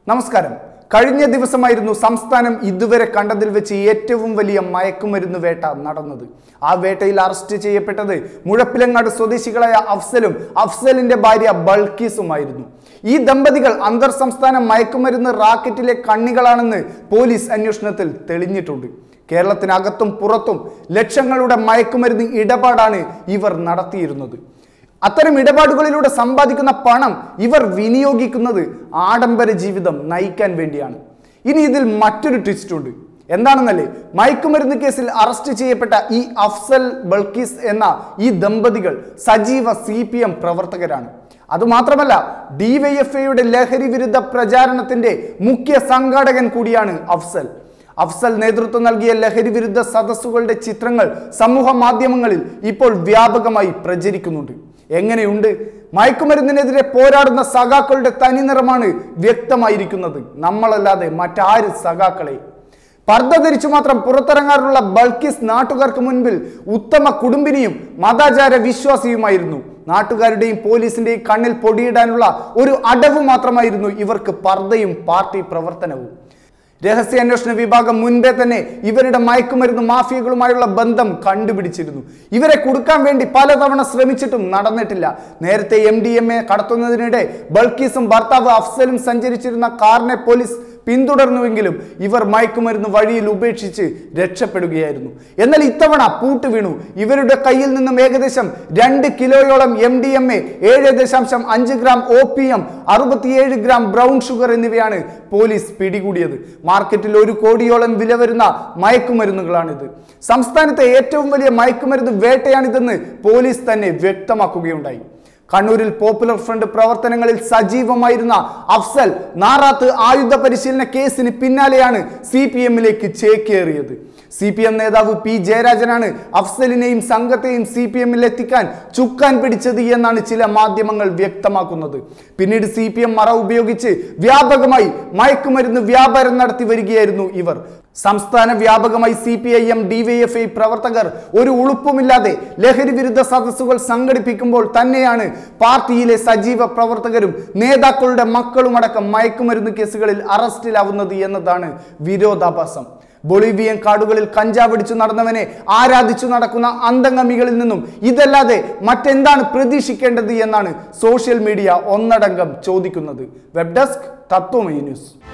നമസ്കാരം കഴിഞ്ഞ ദിവസമായിരുന്നു സംസ്ഥാനം ഇതുവരെ കണ്ടതിൽ വെച്ച് ഏറ്റവും വലിയ മയക്കുമരുന്ന് വേട്ട നടന്നത് ആ വേട്ടയിൽ അറസ്റ്റ് ചെയ്യപ്പെട്ടത് മുഴപ്പിലങ്ങാട് സ്വദേശികളായ അഫ്സലും അഫ്സലിന്റെ ഭാര്യ ബൾക്കീസുമായിരുന്നു ഈ ദമ്പതികൾ അന്തർ സംസ്ഥാന മയക്കുമരുന്ന് റാക്കറ്റിലെ കണ്ണികളാണെന്ന് പോലീസ് അന്വേഷണത്തിൽ തെളിഞ്ഞിട്ടുണ്ട് കേരളത്തിനകത്തും പുറത്തും ലക്ഷങ്ങളുടെ മയക്കുമരുന്ന് ഇടപാടാണ് ഇവർ നടത്തിയിരുന്നത് അത്തരം ഇടപാടുകളിലൂടെ സമ്പാദിക്കുന്ന പണം ഇവർ വിനിയോഗിക്കുന്നത് ആഡംബര ജീവിതം നയിക്കാൻ വേണ്ടിയാണ് ഇനി ഇതിൽ മറ്റൊരു ട്വിസ്റ്റ് ഉണ്ട് എന്താണെന്നല്ലേ മയക്കുമരുന്ന് കേസിൽ അറസ്റ്റ് ചെയ്യപ്പെട്ട ഈ അഫ്സൽ ബൾക്കീസ് എന്ന ഈ ദമ്പതികൾ സജീവ സി പി എം പ്രവർത്തകരാണ് അതുമാത്രമല്ല ഡിവൈഎഫ്ഐയുടെ ലഹരി വിരുദ്ധ പ്രചാരണത്തിന്റെ മുഖ്യ സംഘാടകൻ കൂടിയാണ് അഫ്സൽ അഫ്സൽ നേതൃത്വം നൽകിയ ലഹരി വിരുദ്ധ സദസ്സുകളുടെ ചിത്രങ്ങൾ സമൂഹ മാധ്യമങ്ങളിൽ ഇപ്പോൾ വ്യാപകമായി പ്രചരിക്കുന്നുണ്ട് എങ്ങനെയുണ്ട് മയക്കുമരുന്നിനെതിരെ പോരാടുന്ന സഖാക്കളുടെ തനിനിറമാണ് വ്യക്തമായിരിക്കുന്നത് നമ്മളല്ലാതെ മറ്റാര് സഖാക്കളെ പർദ്ദ ധരിച്ചു മാത്രം പുറത്തിറങ്ങാറുള്ള ബൾക്കിസ് നാട്ടുകാർക്ക് മുൻപിൽ ഉത്തമ കുടുംബിനിയും മതാചാര വിശ്വാസിയുമായിരുന്നു നാട്ടുകാരുടെയും പോലീസിന്റെയും കണ്ണിൽ പൊടിയിടാനുള്ള ഒരു അടവ് മാത്രമായിരുന്നു ഇവർക്ക് പർദ്ദയും പാർട്ടി പ്രവർത്തനവും രഹസ്യാന്വേഷണ വിഭാഗം മുൻപേ തന്നെ ഇവരുടെ മയക്കുമരുന്ന് മാഫിയകളുമായുള്ള ബന്ധം കണ്ടുപിടിച്ചിരുന്നു ഇവരെ കൊടുക്കാൻ വേണ്ടി പലതവണ ശ്രമിച്ചിട്ടും നടന്നിട്ടില്ല നേരത്തെ എം ഡി എം എ കടത്തുന്നതിനിടെ ബൾക്കീസും ഭർത്താവ് അഫ്സലും സഞ്ചരിച്ചിരുന്ന കാറിനെ പോലീസ് പിന്തുടർന്നുവെങ്കിലും ഇവർ മയക്കുമരുന്ന് വഴിയിൽ ഉപേക്ഷിച്ച് രക്ഷപ്പെടുകയായിരുന്നു എന്നാൽ ഇത്തവണ പൂട്ട് വീണു ഇവരുടെ കയ്യിൽ നിന്നും ഏകദേശം രണ്ട് കിലോയോളം എം ഡി എം എ ഏഴ് ദശാംശം അഞ്ച് ഗ്രാം ഒ പി എം അറുപത്തിയേഴ് ഗ്രാം ബ്രൗൺ ഷുഗർ എന്നിവയാണ് പോലീസ് പിടികൂടിയത് മാർക്കറ്റിൽ ഒരു കോടിയോളം വില വരുന്ന മയക്കുമരുന്നുകളാണിത് സംസ്ഥാനത്തെ ഏറ്റവും വലിയ മയക്കുമരുന്ന് വേട്ടയാണിതെന്ന് പോലീസ് തന്നെ വ്യക്തമാക്കുകയുണ്ടായി കണ്ണൂരിൽ പോപ്പുലർ ഫ്രണ്ട് പ്രവർത്തനങ്ങളിൽ സജീവമായിരുന്ന അഫ്സൽ നാറാത്ത് ആയുധ പരിശീലന കേസിന് പിന്നാലെയാണ് സി പി എമ്മിലേക്ക് ചേക്കേറിയത് സി പി എം നേതാവ് പി ജയരാജനാണ് അഫ്സലിനെയും സംഘത്തെയും സി പി എമ്മിൽ എത്തിക്കാൻ ചുക്കാൻ പിടിച്ചത് എന്നാണ് ചില മാധ്യമങ്ങൾ വ്യക്തമാക്കുന്നത് പിന്നീട് സി പി എം മറ ഉപയോഗിച്ച് വ്യാപകമായി മയക്കുമരുന്ന് വ്യാപാരം നടത്തി വരികയായിരുന്നു ഇവർ സംസ്ഥാന വ്യാപകമായി C P I M DYFI പ്രവർത്തകർ ഒരു ഉളുപ്പുമില്ലാതെ ലഹരി വിരുദ്ധ സദസ്സുകൾ സംഘടിപ്പിക്കുമ്പോൾ തന്നെയാണ് പാർട്ടിയിലെ സജീവ പ്രവർത്തകരും നേതാക്കളുടെ മക്കളുമടക്കം മയക്കുമരുന്ന് കേസുകളിൽ അറസ്റ്റിലാവുന്നത് എന്നതാണ് വിരോധാഭാസം ബൊളീവിയൻ കാടുകളിൽ കഞ്ചാവടിച്ചു നടന്നവനെ ആരാധിച്ചു നടക്കുന്ന അന്തംഗമികളിൽ നിന്നും ഇതല്ലാതെ മറ്റെന്താണ് പ്രതീക്ഷിക്കേണ്ടത് എന്നാണ് സോഷ്യൽ മീഡിയ ഒന്നടങ്കം ചോദിക്കുന്നത് വെബ് ഡെസ്ക് തത്വമയി ന്യൂസ്